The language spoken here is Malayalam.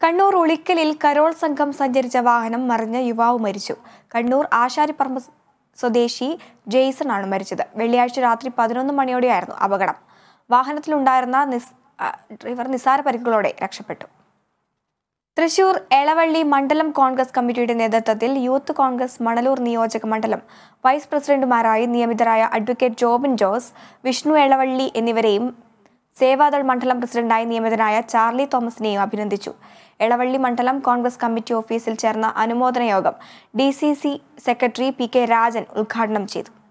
കണ്ണൂർ ഉളിക്കലിൽ കരോൾ സംഘം സഞ്ചരിച്ച വാഹനം മറിഞ്ഞ യുവാവ് മരിച്ചു കണ്ണൂർ ആശാരിപ്പറമ്പ് സ്വദേശി ജെയ്സൺ ആണ് മരിച്ചത് വെള്ളിയാഴ്ച രാത്രി പതിനൊന്ന് മണിയോടെയായിരുന്നു അപകടം വാഹനത്തിലുണ്ടായിരുന്ന നിസ് ആ, ഡ്രൈവർ നിസാര പരിക്കുകളോടെ രക്ഷപ്പെട്ടു തൃശൂർ എളവള്ളി മണ്ഡലം കോൺഗ്രസ് കമ്മിറ്റിയുടെ നേതൃത്വത്തിൽ യൂത്ത് കോൺഗ്രസ് മണലൂർ നിയോജക മണ്ഡലം വൈസ് പ്രസിഡന്റുമാരായി നിയമിതരായ അഡ്വക്കേറ്റ് ജോബിൻ ജോസ് വിഷ്ണു എളവള്ളി എന്നിവരെയും സേവാദൾ മണ്ഡലം പ്രസിഡന്റായി നിയമിതനായ ചാർലി തോമസിനെയും അഭിനന്ദിച്ചു എളവള്ളി മണ്ഡലം കോൺഗ്രസ് കമ്മിറ്റി ഓഫീസിൽ ചേർന്ന അനുമോദന യോഗം D secretary P K Rajan ഉദ്ഘാടനം ചെയ്തു